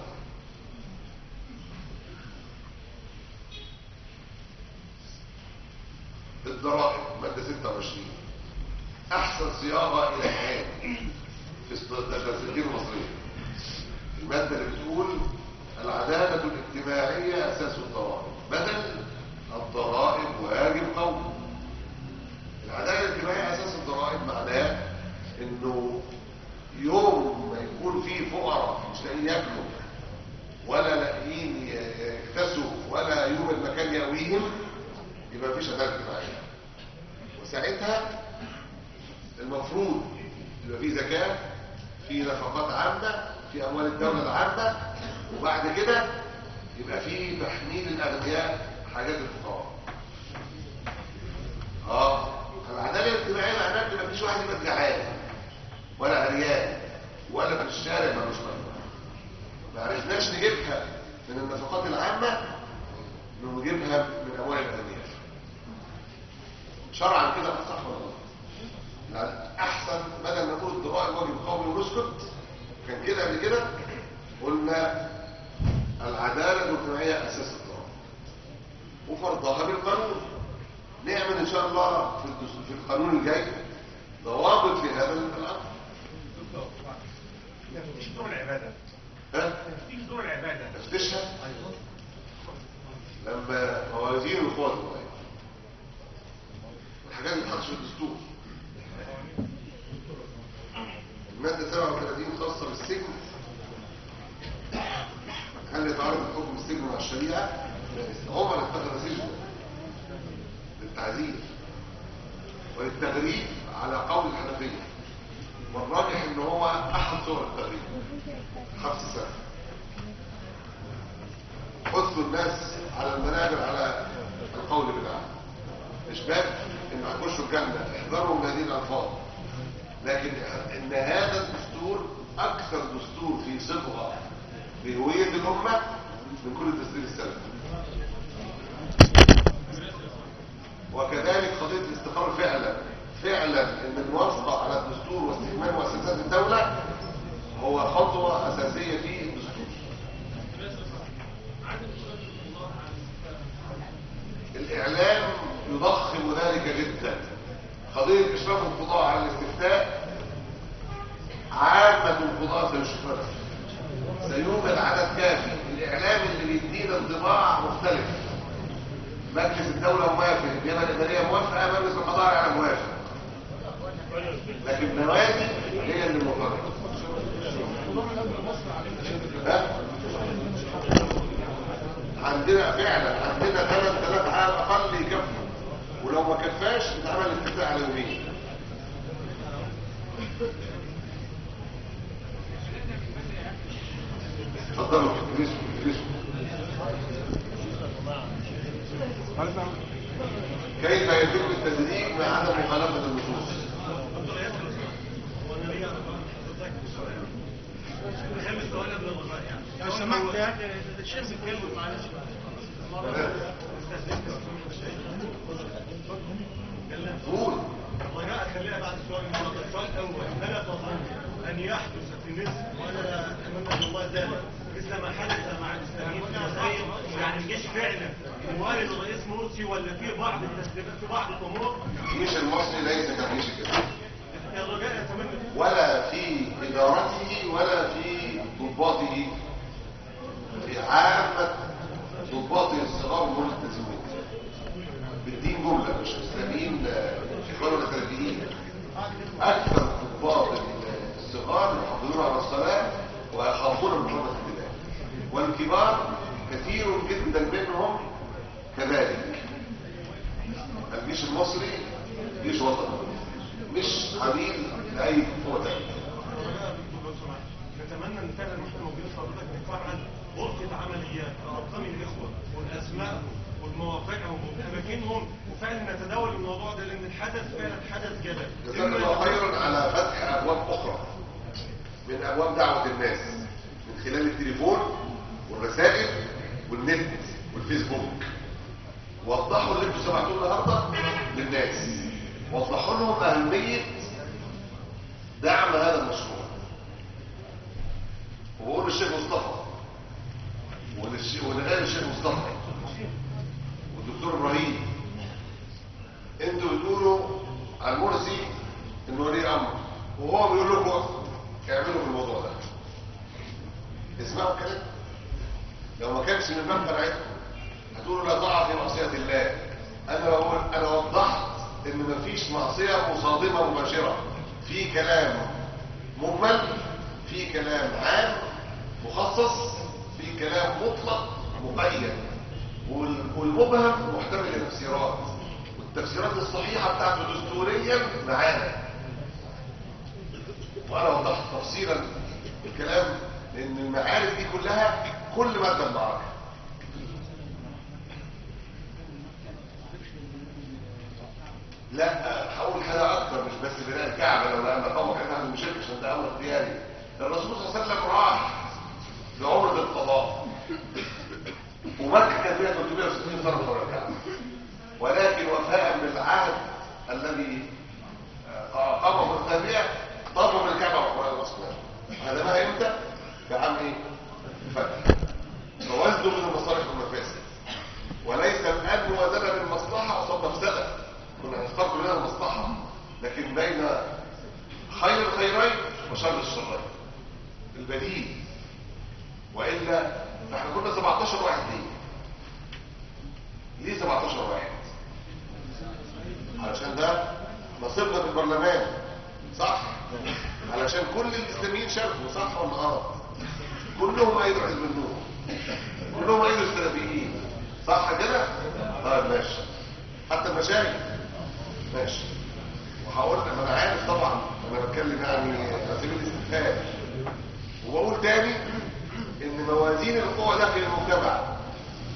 الضرائب مادة 26 أحسن صياغة إلى الآن في الدساتير المصرية المادة اللي بتقول العدالة الاجتماعية أساس الضرائب بدل الضرائب واجب قومي العدالة الاجتماعية أساس الضرائب معناه إنه يوم ما يكون فيه فقراء مش لاقيين ياكلوا ولا لاقيين يكتسوا ولا يوم المكان يأويهم يبقى مفيش عدالة اجتماعية وساعتها المفروض يبقى فيه زكاة في نفقات عامة في أموال الدولة العامة وبعد كده يبقى فيه تحميل الأغنياء حاجات الفقراء اه العدالة الاجتماعية معناها ان مفيش واحد يبقى جعان ولا عريان ولا في الشارع ملوش مكان ما عرفناش نجيبها من النفقات العامة نجيبها من أموال الأغنياء شرعا كده صح ولا غلط؟ يعني احسن بدل ما نقول الضرائب واجب قومي ونسكت كان كده قبل كده قلنا العداله الاجتماعيه اساس الضرائب وفرضها بالقانون نعمل ان شاء الله في الدس- في القانون الجاي ضوابط في هذا الامر تفتيش دور العبادة ها تفتيش دور العبادة تفتشها لما موازين القوى الجماعيه الحاجات اللي بتحطش في الدستور المادة 37 خاصة بالسجن هل يتعارض حكم السجن مع الشريعة؟ عمر اتخذ سجنا للتعذيب وللتغريب على قول الحنفية والراجح ان هو يحثوا الناس على المنابر على القول بالعمل مش باب ان هتخشوا الجنه احذروا من هذه الالفاظ لكن ان هذا الدستور اكثر دستور في صبغه بهويه الامه من كل الدستور السلفي وكذلك قضيه الاستقرار فعلا فعلا ان الموافقه على الدستور واستكمال مؤسسات الدوله هو خطوه اساسيه في الدستور الاعلام يضخم ذلك جدا قضيه اشراف القضاء على الاستفتاء عامه القضاء سيشرف سيوجد عدد كافي الاعلام اللي بيدينا انطباع مختلف مجلس الدوله موافق النيابه الاداريه موافقه مجلس القضاء على موافق لكن نوادي هي اللي مقرره ها؟ عندنا فعلا عندنا 3000 على الاقل يكفوا ولو ما كفاش اتعمل استفتاء على يومين اتفضلوا ادرسوا ادرسوا كيف يتم التدريج مع عدم مخالفه النصوص لو سمحت الشيخ بيتكلم معلش قول رجاء خليها بعد السؤال المرة السؤال الأول ألا تظن أن يحدث في مصر وأنا أتمنى من الله ذلك مثل ما حدث مع الإسلاميين في الجزائر يعني الجيش فعلا موالد الرئيس مرسي ولا في بعض التسليمات في بعض الأمور الجيش المصري ليس كجيش كده الرجاء يتمنى ولا في إدارته ولا في ضباطه في عامة ضباطه الصغار والملتزمين بالدين جملة مش إسلاميين آه، إخوان ولا سلفيين أكثر ضباط الصغار يحافظون على الصلاة ويخافون من حرمة الدماء والكبار كثير جدا منهم كذلك الجيش المصري جيش وطني مش عميل لأي قوة تانية نتمنى ان فعلا احنا موجودين حضرتك نفعل غرفه عمليات ارقام الاخوه والاسماء والمواقعهم واماكنهم وفعلا نتداول الموضوع ده لان الحدث فعلا حدث جدل جزاك الله خيرا على فتح ابواب اخرى من ابواب دعوه الناس من خلال التليفون والرسائل والنت والفيسبوك وضحوا اللي انتوا سمعتوه النهارده للناس وضحوا لهم اهميه دعم هذا المشروع وبقول للشيخ مصطفى وللش- ولغير الشيخ مصطفى والدكتور ابراهيم انتوا بتقولوا عن مرسي انه ولي امر وهو بيقول لكم اعملوا في الموضوع ده اسمعوا الكلام لو ما كانش من باب قناعتكم هتقولوا لا طاعه في معصيه الله انا بقول انا وضحت ان مفيش معصيه مصادمه مباشره في كلام مجمل في كلام عام مخصص في كلام مطلق مقيد وال- والمبهم محتمل لتفسيرات والتفسيرات الصحيحة بتاعته دستوريا معانا وأنا وضحت تفصيلا الكلام لأن المعارف دي كلها كل مادة المعركة لا هقول حاجة أكتر مش بس بناء الكعبة لو لأن طبعا كان هذا مشرك عشان ده أمر اختياري الرسول صلى الله عليه وسلم راح لعمرة القضاء ومكة كان فيها 360 سنة حول الكعبة ولكن وفاء بالعهد الذي آه، قامه التابعة طلبوا من الكعبة وقرآن الأصنام هذا ما امتى؟ بعام ايه؟ الفتح فوزنوا من المصالح والمفاسد وليس الآن موازنة بالمصلحة قصاد مفسدة كنا نختار كلنا المصلحة لكن بين خير الخيرين وشر الشرين البديل وإلا فاحنا كنا 17 واحد ليه؟ ليه 17 واحد؟ علشان ده نصيبنا في البرلمان صح؟ علشان كل الإسلاميين شاركوا صح ولا غلط؟ كلهم أيدوا حزب النور كلهم أيدوا السلفيين صح كده؟ طيب ماشي حتى المشايخ ماشي وهقول ما انا عارف طبعا انا بتكلم يعني على سبيل الاستفهام وبقول تاني ان موازين القوى داخل المجتمع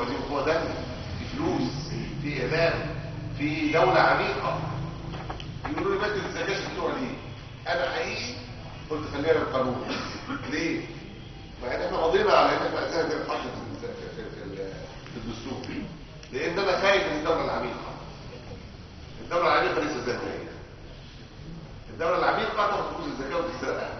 وزير قوة تانية في فلوس في إعلام في دولة عميقة يقولوا لي بدل الزكاة بتوع ليه؟ أنا حقيقي قلت خلينا بالقانون ليه؟ مع ان احنا قضينا على ان احنا عايزينها تتحط في في- في- في- في الدستور لان انا خايف من الدوله العميقه الدوله العميقه ليست زي ما هي الدوله العميقه تاخد فلوس الزكاه وتسرقها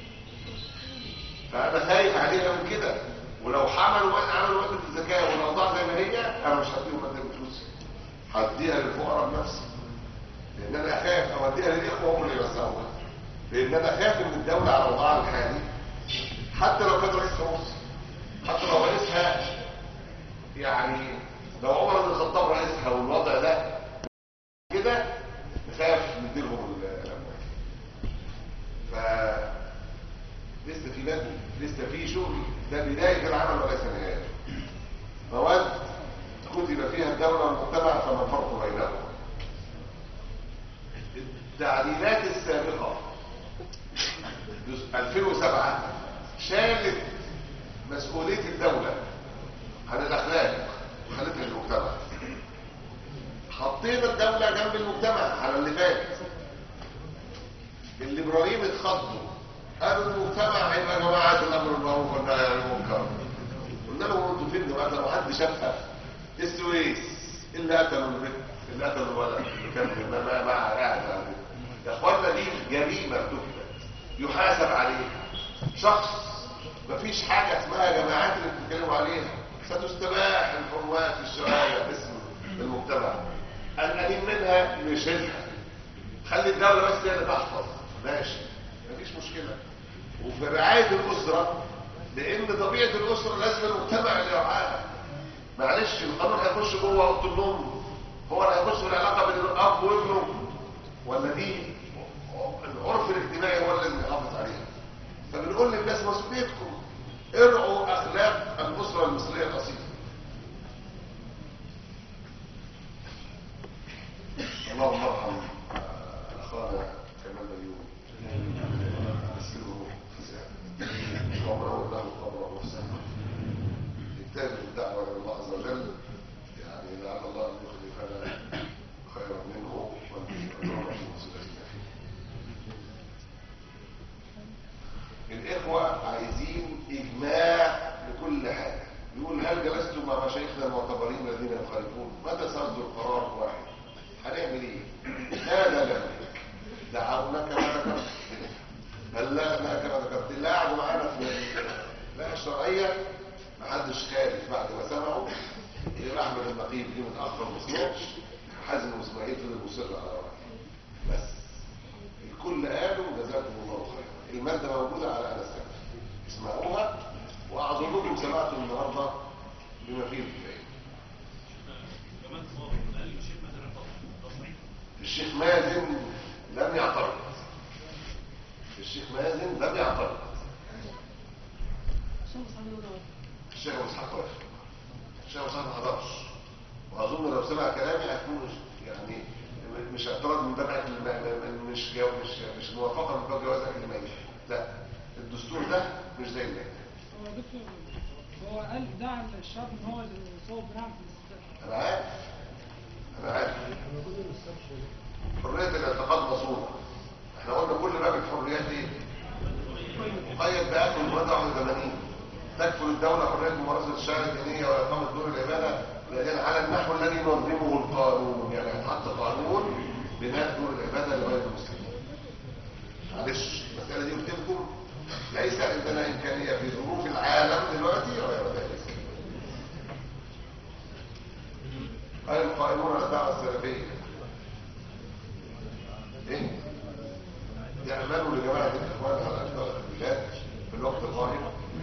فانا خايف عليها من كده ولو حملوا وقت عملوا وقت الزكاه والاوضاع زي ما هي انا مش هديهم مادة فلوس هديها للفقراء بنفسي لان انا اخاف اوديها للاخوه هم اللي يوزعوها لان انا خايف من الدوله على وضعها الحالي حتى لو كان رئيسها مصر حتى لو رئيسها يعني لو عمر بن الخطاب رئيسها والوضع ده كده نخاف نديلهم الاموال ف لسه في بدء لسه في شغل ده بدايه العمل وليس نهايته مواد كتب فيها الدوله والمجتمع فما الفرق بينهما التعديلات السابقه 2007 شالت مسؤولية الدولة عن الأخلاق وخلتها للمجتمع حطينا الدولة جنب المجتمع على اللي فات الليبراليين اتخضوا قالوا المجتمع هيبقى جماعة الأمر بالمعروف والنهي عن المنكر قلنا لهم انتوا فين دلوقتي لو حد شافها السويس اللي قتلوا البنت اللي قتلوا الولد اللي كان مع مع قاعد على البيت. يا اخوانا دي جريمة ارتكبت يحاسب عليها شخص مفيش حاجة اسمها جماعات اللي بتتكلموا عليها ستستباح الحرمات في الشوارع باسم المجتمع القليل منها نشيلها خلي الدولة بس هي اللي تحفظ ماشي مفيش مشكلة وفي رعاية الأسرة لأن طبيعة الأسرة لازم المجتمع اللي يرعاها معلش القانون هيخش جوه أوضة النوم هو اللي هيخش في العلاقة بين الأب وابنه ولا دي العرف الاجتماعي هو اللي يحافظ عليها فبنقول للناس مسؤوليتكم ارعوا اخلاق الاسره المصريه الاصيله اللهم ارحم اخانا كمال مليون اسكنه في قبره له قبره وفسحه يجتهد في الدعوه الى الله عز وجل يعني لعل الله ان يخلفنا خيرا منه ونرى في مصيبتنا فيه الإخوة عايزين إجماع لكل حاجة يقول هل جلستم مع مشايخنا المعتبرين الذين يخالفون متى صدر قرار واحد هنعمل ايه ماذا نملك دعونا كما ذكرت بلغنا كما ذكرت اللي قعدوا معانا في لا الشرعية محدش خالف بعد ما سمعوا غير احمد النقيب جه متاخر ما سمعش حازم واسماعيل فضل مصر على رايه بس الكل قالوا جزاكم الله خيرا المادة موجودة على أنا السنة اسمعوها وأعظمكم سمعتم النهاردة بما فيه الكفاية الشيخ مازن لم يعترض الشيخ مازن لم يعترض الشيخ ابو اسحاق واقف الشيخ ابو اسحاق ما حضرش واظن لو سمع كلامي هيكون يعني مش اعتراض من باب اكل الم- مش جو مش مش موافقه من باب جواز اكل الميت لا الدستور ده مش زي الميت هو دكتور هو قال دعا الشعب ان هو يصوب بنعم في الاستفتاء انا عارف انا عارف حريه الاعتقاد مصونه احنا قلنا كل باب الحريات ايه مقيد بآيات من 81 تكفل الدولة حرية ممارسة الشهادة الدينية وإقامة دور العبادة لأن على النحو الذي ينظمه القانون يعني هيتحط قانون بناء دور العبادة لغير المسلمين معلش المسألة دي قلت لكم ليس عندنا إمكانية في ظروف العالم دلوقتي غير ذلك قال القائمون على الدعوة السلفية ايه يعملوا لجماعة الإخوان على أشباه البلاد في الوقت القادم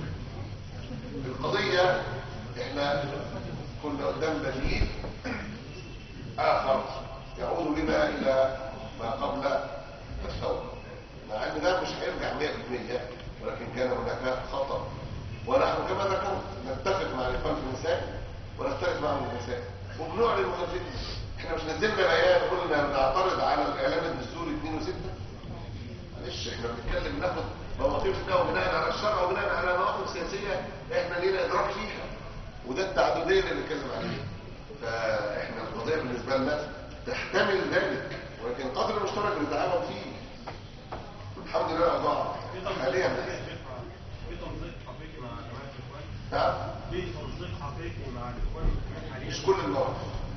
القضية احنا كنا قدام بديل آخر يعود بنا إلى ما قبل الثورة مع أن ده مش هيرجع 100% ولكن كان هناك خطر ونحن كما ذكرت نتفق مع الإخوان في النساء ونختلف معهم في النساء وبنعلن مخالفتنا احنا مش نزلنا بيان قلنا بنعترض على الإعلام الدستوري 2 و6 معلش احنا بنتكلم ناخد مواقفنا وبناء على الشرع وبناء على مواقف سياسيه احنا لينا ادراك فيها وده التعدديه اللي بنتكلم عليه فاحنا القضيه بالنسبه لنا تحتمل ذلك ولكن قدر المشترك بنتعاون فيه الحمد لله اضاع حاليا في تنسيق حقيقي مع جماعه الاخوان نعم في تنسيق حقيقي مع الاخوان المسلمين حاليا مش كل المواقف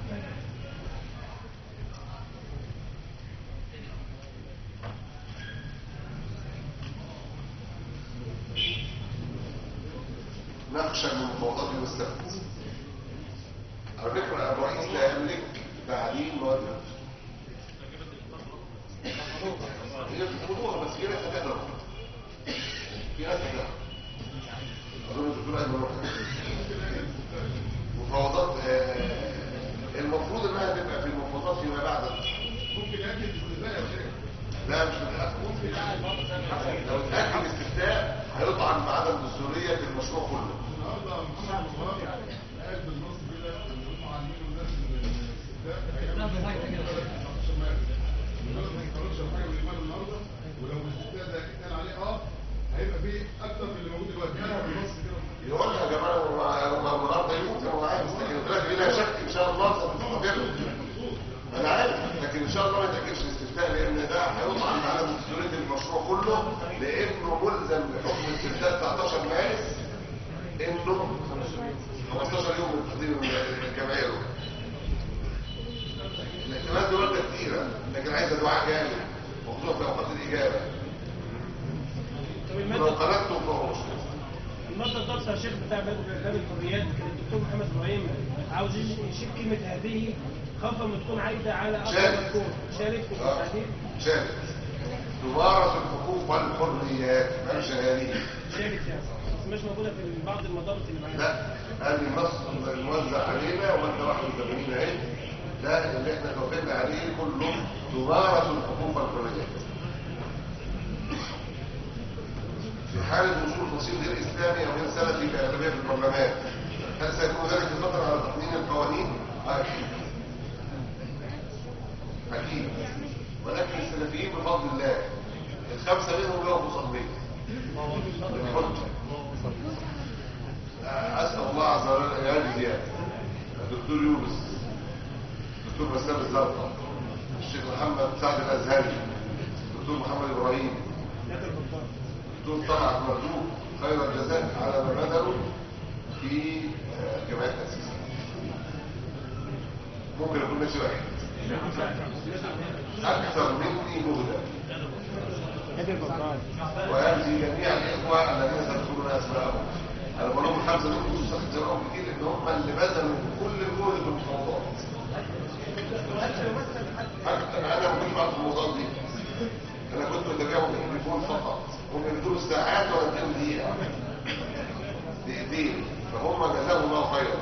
نخشى من المفاوضات يوم السبت على فكرة الرئيس لا يملك تعديل مواد النفط. هي بتقولوها بس في ناس هتقدر في ناس هتقدر أظن الدكتور أيمن رحمة مفاوضات آه، المفروض انها تبقى في المفاوضات فيما بعد ممكن يأتي الاستثناء يا شيخ لا مش متأكد ممكن لو اتأكد الاستثناء هيطعن بعدم الدستورية في المشروع كله النهارده محمد مبارك قال بالنص كده ان هم عاملين الناس الاستفتاء عشان ما ما يتفرجش على حاجه من الايمان النهارده ولو الاستفتاء ده اتقال عليه اه هيبقى فيه اكتر من اللي موجود دلوقتي قالها بالنص كده يقول يا جماعة هو هو النهارده يموت هو عارف لكن دلوقتي بلا شك ان شاء الله ستستطيع انا عارف لكن ان شاء الله ما يتأكدش الاستفتاء لان ده هيطعن بعدم دستورية المشروع كله لانه ملزم بحكم الاستفتاء 19 مارس انه 15 يوم من تقديم الجمعيه له. الاحتمالات دي ورده كتيره لكن عايزه دعاء جامد وخصوصا في اوقات الاجابه طب لو المادة قناتهم فهو مشكله المادة الضابطة يا شيخ بتاع باب باب الحريات كان الدكتور محمد ابراهيم عاوز يشيل كلمة هذه خوفا من تكون عايدة على أقرب شارك. مذكور شارك في آه. التحديد شارك تمارس الحقوق والحريات مش هذه شارك يعني بس مش موجودة في بعض المضابط اللي معانا لا هذه النص الموزع علينا وانت 81 اهي ده اللي احنا توافقنا عليه كله تمارس الحقوق والحريات في حالة وصول فصيل غير إسلامي أو غير سلفي كأغلبية في البرلمان هل سيكون ذلك خطرا على تقنين القوانين؟ أكيد أكيد ولكن السلفيين بفضل الله الخمسة منهم لهم مصابين بالحجة أسأل الله عز وجل أن يجزي الدكتور يونس الدكتور بسام الزرقاء الشيخ محمد سعد الأزهري الدكتور محمد إبراهيم الدكتور طلعت مردوك خير الجزاء على ما بذلوا في آه، جمعية التأسيس ممكن يكون نفسي واحد أكثر مني مهدى نادر بطال ويجزي جميع الإخوة الذين تذكرون أسماءهم أنا بقول لهم الخمسة دول خصوصا اختيارهم كتير إن هم اللي بذلوا كل الجهد في المفاوضات حتى أنا ما كنتش بعرف الموضوعات دي أنا كنت بتابعهم في التليفون فقط هم بيدوا ساعات ولا اديهم دقيقة دقيقتين فهم جزاهم الله خيرا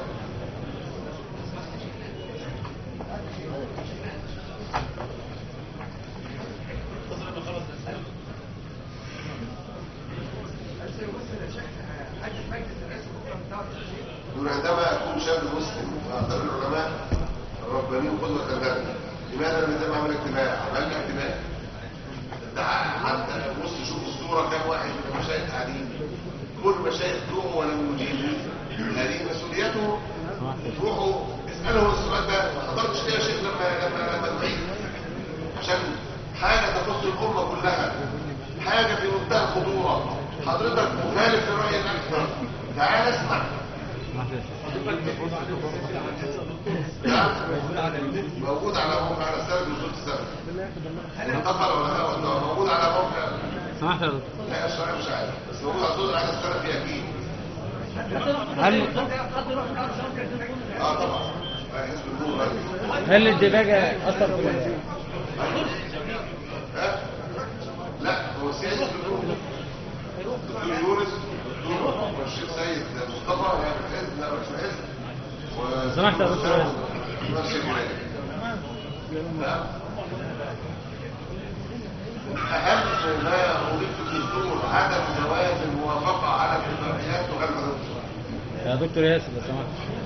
دون عندما أكون شاب مسلم وأعتبر العلماء الربانيين قدوة لنا لماذا لم يتم عمل اجتماع؟ عملنا اجتماع ده حتى بص شوف الصورة كام واحد من المشايخ قاعدين كل مشايخ روحوا ولم يجيبوا هذه مسؤوليته روحوا اسأله السؤال ده ما حضرتش ليه يا شيخ لما لما لما تعيد عشان حاجة تخص الأمة كلها حاجة في منتهى الخطورة حضرتك مخالف لرأي الأكثر تعال اسمع نعم موجود على موقع على السبب وصولة السبب انتقل ولا لا ولا موجود على موقع سمحت يا دكتور لا الشرع مش عارف بس موجود على صوت على السلف اكيد هل اه طبعا آه، حزب النور أيوة. هل الدباجة أثر في ال- ها لا هو سياسة النور دكتور يونس دكتور والشيخ سيد مصطفى يعني في الحزب لا مش في الحزب و- سمحت يا دكتور ياسر. ماشي معاك. نعم. أهم ما أضيف في الدستور عدم جواز الموافقة على الاتفاقيات وغير الدستور يا دكتور ياسر لو سمحت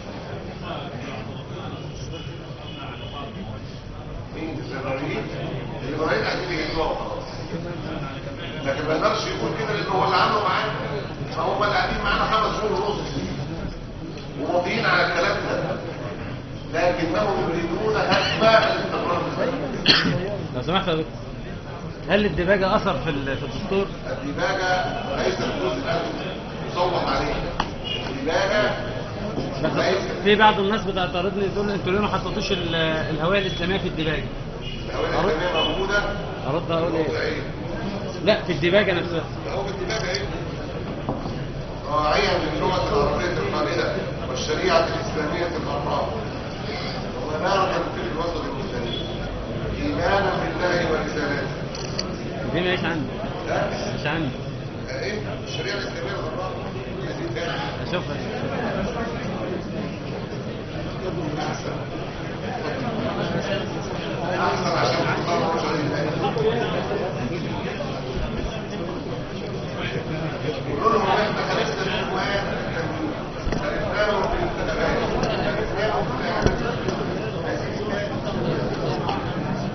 مين الليبراليين الليبراليين قاعدين يجيبوها وخلاص لكن ما يقدرش يقول كده لان هو اللي عامله معانا فهم اللي قاعدين معانا خمس شهور ونص وماضيين على الكلام ده لكنهم يريدون هدم الاستقرار الاسلامي لو سمحت يا دكتور هل الدباجة أثر في ال- في الدستور؟ الدباجة ليست جزء يصوت عليه الدباجة بس في بعض الناس بتعترضني تقول انتوا ليه ما حطيتوش ال- الهوية الإسلامية في الدباجة؟ الهوية الإسلامية موجودة أرد أقول إيه؟ موضوعية لا في الدباجة نفسها هو بالدماغ ايه راعيا للغة العربية الخالدة والشريعة الإسلامية الغراء ومنارة في الوسط المسلمين إيمانا بالله ورسالته دي مش عندي لا مش عندي ايه الشريعة الإسلامية الغراء دي تاني أشوفها أحسن عشان تختار رجل الله